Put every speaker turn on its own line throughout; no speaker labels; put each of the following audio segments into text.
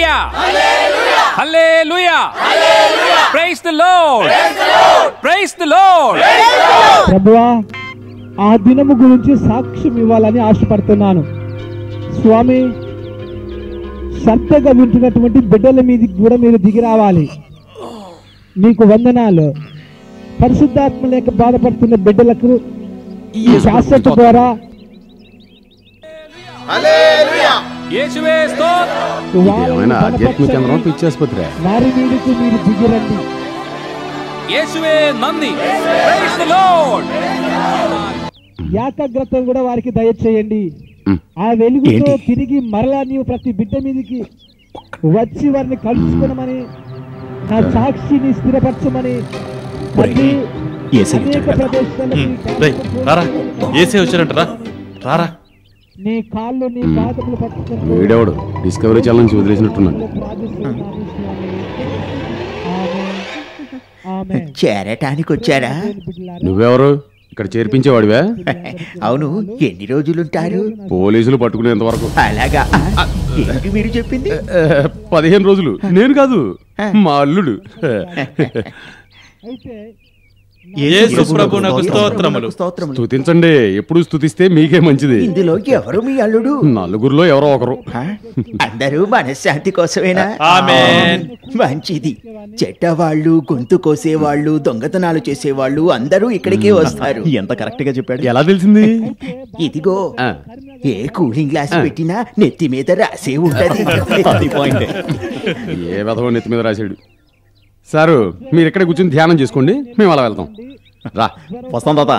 Hallelujah hallelujah praise the Lord praise the Lord
ప్రభువా ఆ దినము గురించి సాక్ష్యం ఇవ్వాలని ఆశపడుతున్నాను స్వామి శ్రద్ధగా వింటున్నటువంటి బిడ్డల మీదకి కూడా మీరు దిగి రావాలి మీకు వందనాలు పరిశుద్ధాత్మ లేక బాధపడుతున్న బిడ్డలకు ఈ శాశ్వత ద్వారా
యేసువే స్తోత్రం
వారిని
ఏమైనా ఆధ్యాత్మిక కేంద్రం
బలపరచండి.
పిచ్చాసుపత్రి
వారి మీదకు మీరు దిగిరండి
యేసువే నంది ప్రైస్ ద లార్డ్
ఏకాగ్రత కూడా వారికి దయచేయండి ఆ వెలుగుతో తిరిగి మరలా నీవు ప్రతి బిడ్డ మీదకి వచ్చి వారిని కలుసుకోనమని నా సాక్షిని స్థిరపరచమని తండ్రి,
ఏసై
అనేక
వచ్చాడు కదా.
ప్రదేశాలకి
రేయ్ రారా ఏసే వచ్చారంట రా రారా
నీ కాళ్ళు నీ పాదములు పట్టుకుంటూ
వీడెవడు డిస్కవరీ ఛాలెంజ్ వదిలేసినట్టున్నాడు
ప్రార్థిస్తున్నాను స్వామి. ఆమేన్. ఆమేన్.
చేరటానికి వచ్చారా
నువ్వెవరు ఇక్కడ చేర్పించేవాడివే
అవును ఎన్ని రోజులుంటారు
పోలీసులు పట్టుకునేంత వరకు
అలాగా ఏంటి మీరు చెప్పింది
ఏ, పదిహేను రోజులు నేను కాదు మా అల్లుడు
అయితే
యేసు ప్రభునకు స్తోత్రములు
స్తోత్రములు
స్తుతించండి ఎప్పుడు స్తుతిస్తే మీకే మంచిది
ఇందులో ఎవరు మీ అల్లుడు
నలుగురిలో ఎవరో ఒకరు
ఆ? అందరూ మనశ్శాంతి కోసమేనా
ఆమేన్.
మంచిది చెడ్డవాళ్ళు గొంతు కోసేవాళ్ళు దొంగతనాలు చేసేవాళ్ళు అందరూ ఇక్కడికే వస్తారు
ఎంత కరెక్ట్ గా చెప్పాడు
ఎలా తెలిసింది
ఇదిగో
ఆ,
ఏ కూలింగ్ గ్లాస్ పెట్టినా నెత్తి మీద రాసే ఉంటది
అది పాయింట్
ఏ విధవ నెత్తి మీద రాశాడు సారు మీరు ఇక్కడ కూర్చొని ధ్యానం చేసుకోండి మేము అలా వెళ్తాం రా
వస్తాం తాత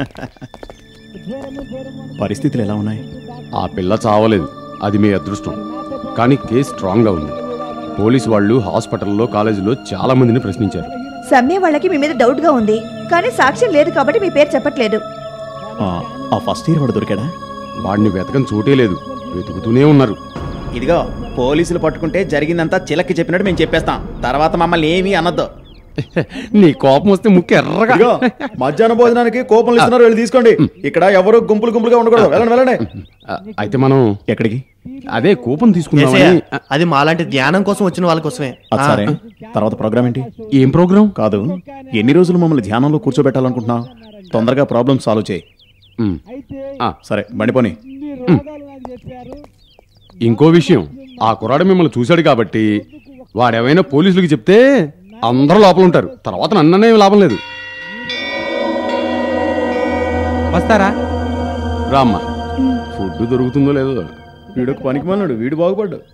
పరిస్థితులు ఎలా ఉన్నాయి
ఆ పిల్ల చావలేదు అది మీ అదృష్టం కానీ కేసు స్ట్రాంగ్గా ఉంది పోలీసు వాళ్ళు హాస్పిటల్లో కాలేజీలో చాలా మందిని ప్రశ్నించారు
సమ్మె వాళ్ళకి మీ మీద డౌట్ గా ఉంది కానీ సాక్ష్యం లేదు కాబట్టి మీ పేరు చెప్పట్లేదు
ఆ, ఆ ఫస్ట్ ఇయర్ వాడు దొరికాడా
వాడిని వెతకని చోటే లేదు వెతుకుతూనే ఉన్నారు
ఇదిగో పోలీసులు పట్టుకుంటే జరిగిందంతా చిలక్కి చెప్పినట్టు మేము చెప్పేస్తాం తర్వాత మమ్మల్ని ఏమీ అనొద్దు
నీ కోపం వస్తే ముక్కు ఎర్రగా
ఇదిగో మధ్యాహ్న భోజనానికి కూపన్లు ఇస్తున్నారు వెళ్ళి తీసుకోండి ఇక్కడ ఎవరు గుంపులు గుంపులుగా ఉండకూడదు వెళ్ళండి వెళ్ళండి
ఆ, అయితే మనం
ఎక్కడికి
అదే కూపం తీసుకుందామని ఆ,
అది మాలాంటి ధ్యానం కోసం వచ్చిన వాళ్ళ కోసమే
అది సరే తర్వాత ప్రోగ్రామ్ ఏంటి
ఏం ప్రోగ్రాం
కాదు ఎన్ని రోజులు మమ్మల్ని ధ్యానంలో కూర్చోబెట్టాలనుకుంటున్నావు తొందరగా ప్రాబ్లమ్ సాల్వ్ చేయి
ఉమ్. ఆ,
సరే బండిపోని
ఇన్ని రోగాలు నాకు చెప్పారు
ఇంకో విషయం ఆ కుర్రాడు మిమ్మల్ని చూశాడు కాబట్టి వాడేమైనా పోలీసులకు చెప్తే అందరూ లోపల ఉంటారు తర్వాత నన్ననే లాభం లేదు
వస్తారా
రామ్మా ఫుడ్ దొరుకుతుందో లేదో
వీడు పనికి వీడు బాగుపడ్డు